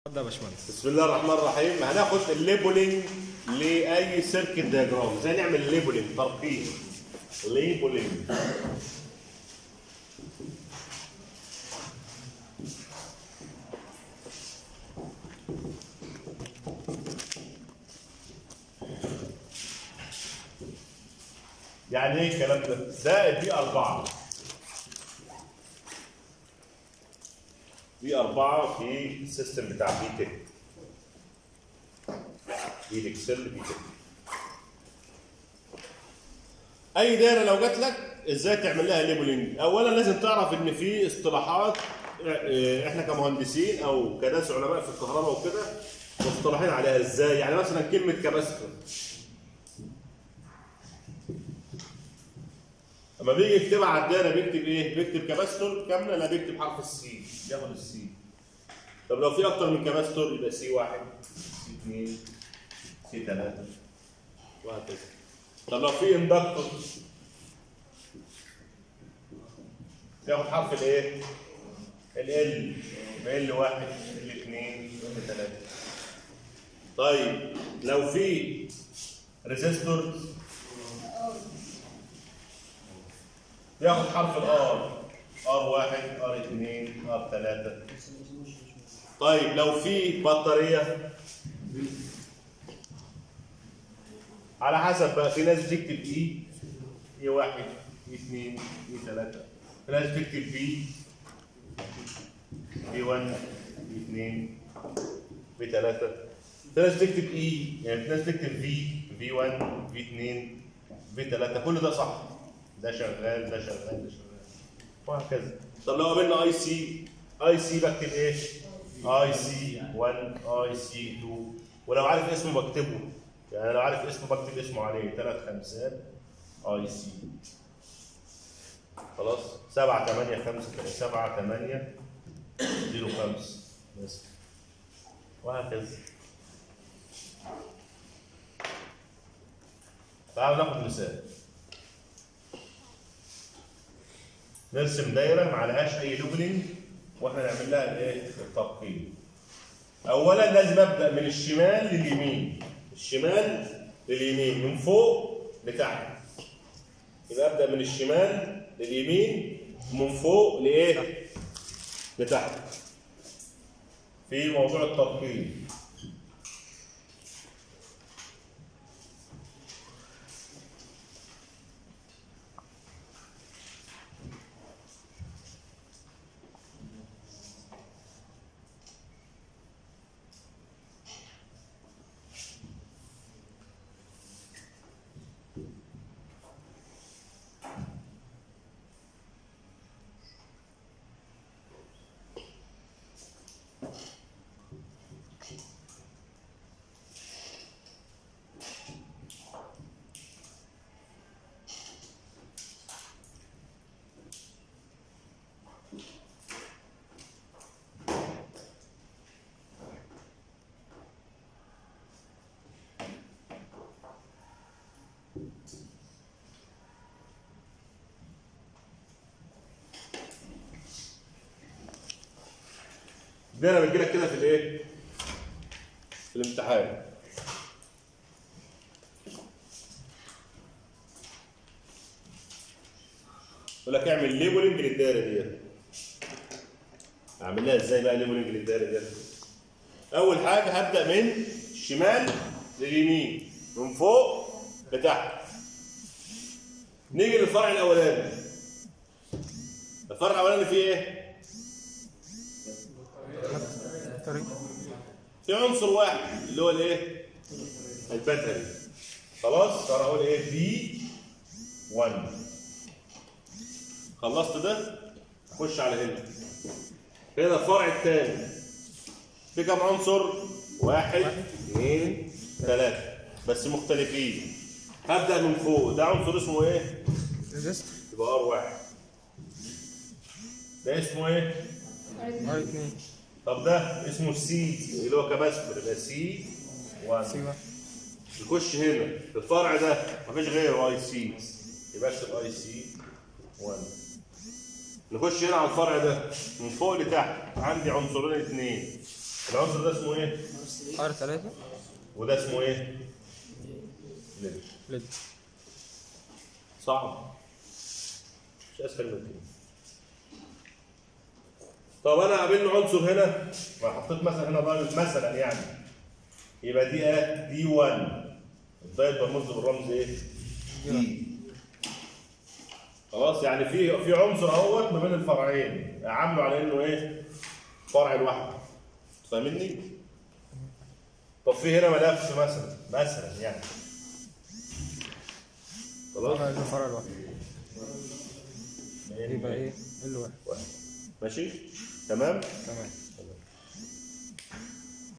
اتفضل يا باشمهندس بسم الله الرحمن الرحيم هناخد الليبلنج لاي سيركت دياجرام ازاي نعمل ليبلنج ترقيم ليبلنج يعني ايه الكلام ده؟ زائد دي أربعة دي أربعة في السيستم بتاع بي تك دي الاكسل بي تك أي دايرة لو جات لك إزاي تعمل لها ليبلنج؟ أولا لازم تعرف إن في اصطلاحات آه، إحنا كمهندسين أو كناس علماء في الكهرباء وكده مصطلحين عليها إزاي؟ يعني مثلا كلمة كباستور لما بيجي يكتبها على الدايره بيكتب ايه؟ بيكتب كباستور كامله لا بيكتب حرف السي ياخد السي طب لو في اكتر من كباستور يبقى سي واحد سي اثنين سي ثلاثه وهكذا طب لو في اندكتور ياخد حرف الايه؟ ال ال ال واحد ال اثنين ال ثلاثه طيب لو في ريزيستور ياخد حرف الار ار واحد ار اثنين ار ثلاثة طيب لو في بطارية على حسب بقى في ناس بتكتب اي اي واحد اي اثنين اي ثلاثة في ناس بتكتب بي بي 1 بي 2 بي 3 في ناس بتكتب اي يعني في ناس بتكتب في في 1 في 2 في 3 كل ده صح ده شغال ده شغال ده شغال وهكذا طب لو قابلنا اي سي اي سي بكتب ايه؟ اي سي 1 اي سي 2 ولو عارف اسمه بكتبه يعني لو عارف اسمه بكتب اسمه عليه ثلاث خمسات اي سي خلاص 7 8 5 7 8 0 5 بس وهكذا تعالوا ناخد مثال نرسم دايره ما عليهاش اي لوبلينج واحنا نعمل لها الايه؟ الترقيم. اولا لازم ابدا من الشمال لليمين. الشمال لليمين من فوق لتحت. يبقى ابدا من الشمال لليمين ومن فوق لايه؟ لتحت. في موضوع الترقيم. الدايره بتجي لك كده في الايه؟ في الامتحان. يقول لك اعمل ليبلنج للدايره ديت. اعمل لها ازاي بقى ليبلنج للدايره ديت؟ اول حاجه هبدا من الشمال لليمين من فوق لتحت. نيجي للفرع الاولاني. الفرع الاولاني فيه ايه؟ طريق في عنصر واحد اللي هو الايه؟ الباتري خلاص صار اقول ايه؟ بي 1 خلصت ده خش على هنا هنا الفرع الثاني في كم عنصر؟ واحد اثنين ثلاثة بس مختلفين هبدأ من فوق ده عنصر اسمه ايه؟ ريزست يبقى ار واحد ده اسمه ايه؟ ار 2 طب ده اسمه سي اللي هو كباستور يبقى سي 1 سي 1 يخش هنا الفرع ده مفيش غيره اي سي يبقى اكتب اي سي 1 نخش هنا على الفرع ده من فوق لتحت عندي عنصرين اثنين العنصر ده اسمه ايه ار 3 وده اسمه ايه ليد ليد صعب مش اسهل من كده طب انا قابلني عنصر هنا ما حطيت مثلا هنا ضابط مثلا يعني يبقى دي ايه دي 1 الضايد برمز بالرمز ايه دي خلاص يعني في في عنصر اهوت ما بين الفرعين عامله على انه ايه فرع لوحده فاهمني طب في هنا ملف مثلا مثلا يعني خلاص فرع الفرع الواحد يبقى ايه ال واحد ماشي تمام تمام